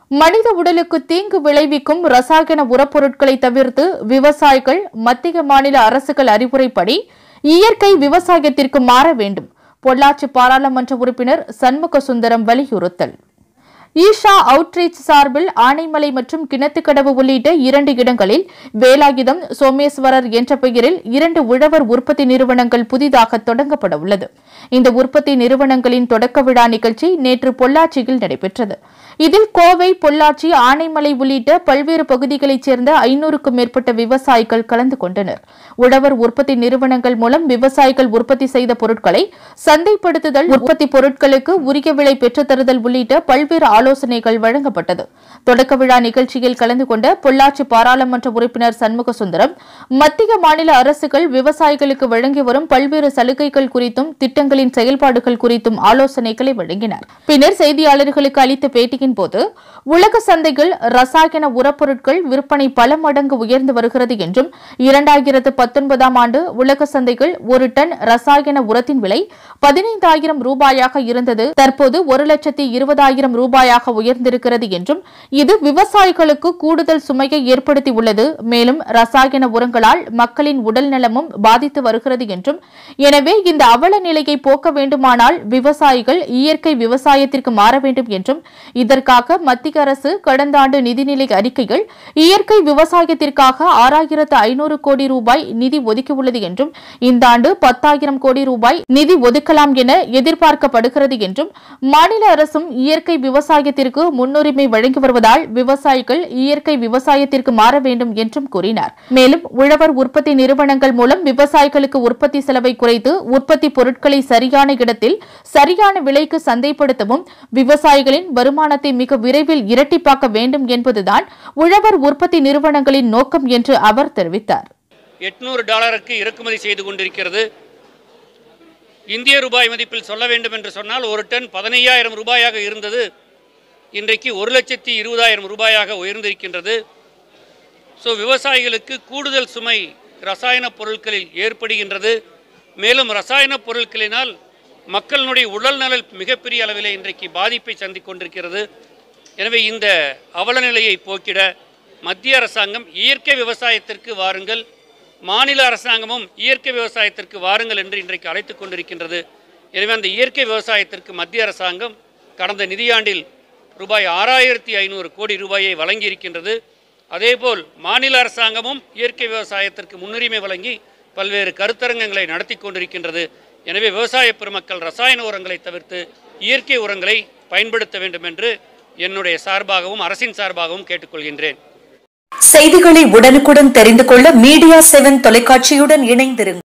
மனித உடலுக்கு தீங்கு விளைவிக்கும் ரசாயன உரப்பொருட்களை தவிர்த்து விவசாயிகள் மத்திய மாநில அரசுகள் அறிவுரைப்படி இயற்கை விவசாயத்திற்கு மாற வேண்டும் பொள்ளாச்சி பாராளுமன்ற உறுப்பினர் சண்முக சுந்தரம் வலியுறுத்தல் ஈஷா அவுட்ரீச் சார்பில் ஆனைமலை மற்றும் கிணத்துக்கடவு உள்ளிட்ட இரண்டு இடங்களில் வேலாயுதம் சோமேஸ்வரர் என்ற பெயரில் இரண்டு உழவர் உற்பத்தி நிறுவனங்கள் புதிதாக தொடங்கப்பட உள்ளது இந்த உற்பத்தி நிறுவனங்களின் தொடக்க விழா நிகழ்ச்சி நேற்று பொள்ளாச்சியில் நடைபெற்றது இதில் கோவை பொள்ளாச்சி ஆனைமலை உள்ளிட்ட பல்வேறு பகுதிகளைச் சேர்ந்த ஐநூறுக்கும் மேற்பட்ட விவசாயிகள் கலந்து கொண்டனர் உழவர் உற்பத்தி நிறுவனங்கள் மூலம் விவசாயிகள் உற்பத்தி செய்த பொருட்களை சந்தைப்படுத்துதல் உற்பத்தி பொருட்களுக்கு உரிய விலை பெற்றுத்தருதல் உள்ளிட்ட பல்வேறு ஆலோசனைகள் வழங்கப்பட்டது தொடக்க விழா நிகழ்ச்சியில் கலந்து கொண்ட பொள்ளாச்சி பாராளுமன்ற உறுப்பினர் சண்முக சுந்தரம் மத்திய மாநில அரசுகள் விவசாயிகளுக்கு வழங்கி வரும் பல்வேறு சலுகைகள் குறித்தும் திட்டங்களின் செயல்பாடுகள் குறித்தும் ஆலோசனைகளை வழங்கினார் பின்னர் செய்தியாளர்களுக்கு அளித்த பேட்டியின் போது உலக சந்தையில் ரசாயன உரப்பொருட்கள் விற்பனை பல மடங்கு உயர்ந்து வருகிறது என்றும் இரண்டாயிரத்து பத்தொன்பதாம் ஆண்டு உலக சந்தையில் ஒரு டன் ரசாயன உரத்தின் விலை பதினைந்தாயிரம் ரூபாயாக இருந்தது தற்போது ஒரு லட்சத்தி இருபதாயிரம் ரூபாயாக உயர்ந்திருக்கிறது என்றும் இது விவசாயிகளுக்கு கூடுதல் சுமையை ஏற்படுத்தியுள்ளது மேலும் ரசாயன உரங்களால் மக்களின் உடல் நலமும் பாதித்து வருகிறது என்றும் எனவே இந்த அவல நிலையை போக்க வேண்டுமானால் விவசாயிகள் இயற்கை விவசாயத்திற்கு மாற வேண்டும் என்றும் இதற்காக மத்திய அரசு கடந்த ஆண்டு நிதிநிலை அறிக்கையில் இயற்கை விவசாயத்திற்காக ஆறாயிரத்து ஐநூறு கோடி ரூபாய் நிதி ஒதுக்கியுள்ளது என்றும் இந்த ஆண்டு பத்தாயிரம் கோடி ரூபாய் நிதி ஒதுக்கலாம் என எதிர்பார்க்கப்படுகிறது என்றும் மாநில அரசும் இயற்கை விவசாயத்திற்கு முன்னுரிமை வழங்கி வருவதால் விவசாயிகள் இயற்கை விவசாயத்திற்கு மாற வேண்டும் என்றும் கூறினார் மேலும் உழவர் உற்பத்தி நிறுவனங்கள் மூலம் விவசாயிகளுக்கு உற்பத்தி செலவை குறைத்து உற்பத்தி பொருட்களை சரியான இடத்தில் சரியான விலைக்கு சந்தைப்படுத்தவும் விவசாயிகளின் வருமானத்தை மிக விரைவில் இரட்டிப்பாக்க வேண்டும் என்பதுதான் உழவர் உற்பத்தி நிறுவனங்களின் நோக்கம் என்று அவர் தெரிவித்தார் எட்நூறு டாலருக்கு இறக்குமதி செய்து கொண்டிருக்கிறது இந்திய ரூபாய் மதிப்பில் சொல்ல வேண்டும் என்று சொன்னால் ஒரு டன் பதினையாயிரம் ரூபாயாக இருந்தது இன்றைக்கு ஒரு லட்சத்தி இருபதாயிரம் ரூபாயாக உயர்ந்திருக்கின்றது ஸோ விவசாயிகளுக்கு கூடுதல் சுமை ரசாயன பொருட்களில் ஏற்படுகின்றது மேலும் ரசாயன பொருட்களினால் மக்களினுடைய உடல் நலன் மிகப்பெரிய அளவிலே இன்றைக்கு பாதிப்பை சந்திக் கொண்டிருக்கிறது எனவே இந்த அவல நிலையை போக்கிட மத்திய அரசாங்கம் இயற்கை விவசாயத்திற்கு வாருங்கள் மாநில அரசாங்கமும் இயற்கை விவசாயத்திற்கு வாருங்கள் என்று இன்றைக்கு அழைத்து கொண்டிருக்கின்றது எனவே அந்த இயற்கை விவசாயத்திற்கு மத்திய அரசாங்கம் கடந்த நிதியாண்டில் ரூபாய் ஆறாயிரத்தி ஐநூறு கோடி ரூபாயை வழங்கியிருக்கின்றது அதேபோல் மாநில அரசாங்கமும் இயற்கை விவசாயத்திற்கு முன்னுரிமை வழங்கி பல்வேறு கருத்தரங்கங்களை நடத்தி கொண்டிருக்கின்றது எனவே விவசாய பெருமக்கள் ரசாயன உரங்களை தவிர்த்து இயற்கை உரங்களை பயன்படுத்த வேண்டும் என்று என்னுடைய சார்பாகவும் அரசின் சார்பாகவும் கேட்டுக்கொள்கின்றேன் செய்திகளை உடனுக்குடன் தெரிந்து கொள்ள மீடியா செவன் தொலைக்காட்சியுடன் இணைந்திருங்கள்